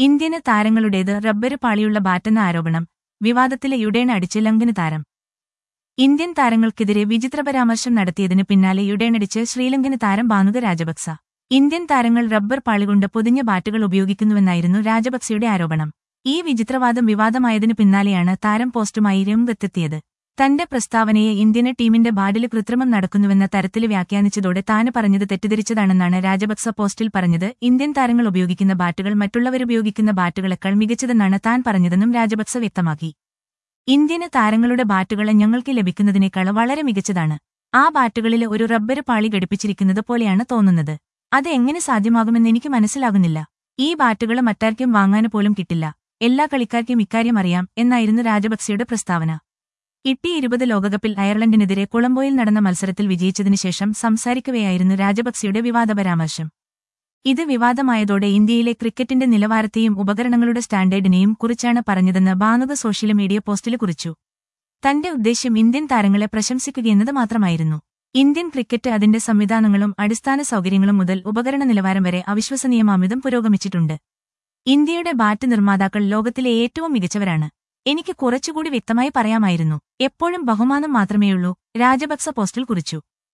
Indian താരങ്ങളുടേത് rubber പാളിയുള്ള ബാറ്റെന്ന ആരോപണം വിവാദത്തിലെ യുഡേൺ അടിച്ച് ലങ്കന് താരം ഇന്ത്യൻ താരങ്ങൾക്കെതിരെ വിചിത്ര പരാമർശം നടത്തിയതിന് പിന്നാലെ യുഡേണടിച്ച് ശ്രീലങ്കന് താരം ബാനുക രാജപക്സ ഇന്ത്യൻ താരങ്ങൾ റബ്ബർ പാളികൊണ്ട് പൊതിഞ്ഞ ബാറ്റുകൾ ഉപയോഗിക്കുന്നുവെന്നായിരുന്നു രാജപക്സയുടെ ആരോപണം ഈ വിചിത്രവാദം വിവാദമായതിനു പിന്നാലെയാണ് താരം പോസ്റ്റുമായി രംഗത്തെത്തിയത് തന്റെ പ്രസ്താവനയെ ഇന്ത്യന് ടീമിന്റെ ബാഡില് കൃത്രിമം നടക്കുന്നുവെന്ന തരത്തിൽ വ്യാഖ്യാനിച്ചതോടെ താന് പറഞ്ഞത് തെറ്റിദ്ധരിച്ചതാണെന്നാണ് രാജപക്സ പോസ്റ്റിൽ പറഞ്ഞത് ഇന്ത്യൻ താരങ്ങൾ ഉപയോഗിക്കുന്ന ബാറ്റുകൾ മറ്റുള്ളവരുപയോഗിക്കുന്ന ബാറ്റുകളെക്കാൾ മികച്ചതെന്നാണ് താൻ പറഞ്ഞതെന്നും രാജപക്സ വ്യക്തമാക്കി ഇന്ത്യന് താരങ്ങളുടെ ബാറ്റുകളെ ഞങ്ങൾക്ക് ലഭിക്കുന്നതിനേക്കാൾ വളരെ മികച്ചതാണ് ആ ബാറ്റുകളിൽ ഒരു റബ്ബര് പാളി ഘടിപ്പിച്ചിരിക്കുന്നത് പോലെയാണ് തോന്നുന്നത് അത് എങ്ങനെ സാധ്യമാകുമെന്ന് എനിക്ക് മനസ്സിലാകുന്നില്ല ഈ ബാറ്റുകൾ മറ്റാർക്കും വാങ്ങാന് പോലും കിട്ടില്ല എല്ലാ കളിക്കാർക്കും ഇക്കാര്യം അറിയാം എന്നായിരുന്നു രാജപക്സെയുടെ പ്രസ്താവന ഇട്ടി ഇരുപത് ലോകകപ്പിൽ അയർലൻഡിനെതിരെ കൊളംബോയിൽ നടന്ന മത്സരത്തിൽ വിജയിച്ചതിനു ശേഷം സംസാരിക്കവെയായിരുന്നു രാജപക്സെയുടെ വിവാദ പരാമർശം ഇത് വിവാദമായതോടെ ഇന്ത്യയിലെ ക്രിക്കറ്റിന്റെ നിലവാരത്തെയും ഉപകരണങ്ങളുടെ സ്റ്റാൻഡേർഡിനെയും കുറിച്ചാണ് പറഞ്ഞതെന്ന് ബാനുക സോഷ്യൽ മീഡിയ പോസ്റ്റിൽ കുറിച്ചു തന്റെ ഉദ്ദേശ്യം ഇന്ത്യൻ താരങ്ങളെ പ്രശംസിക്കുകയെന്നത് മാത്രമായിരുന്നു ഇന്ത്യൻ ക്രിക്കറ്റ് അതിന്റെ സംവിധാനങ്ങളും അടിസ്ഥാന സൗകര്യങ്ങളും മുതൽ ഉപകരണ നിലവാരം വരെ അവിശ്വസനീയമാമിതം പുരോഗമിച്ചിട്ടുണ്ട് ഇന്ത്യയുടെ ബാറ്റ് നിർമ്മാതാക്കൾ ലോകത്തിലെ ഏറ്റവും മികച്ചവരാണ് എനിക്ക് കുറച്ചുകൂടി വ്യക്തമായി പറയാമായിരുന്നു എപ്പോഴും ബഹുമാനം മാത്രമേയുള്ളൂ രാജപക്സ പോസ്റ്റിൽ കുറിച്ചു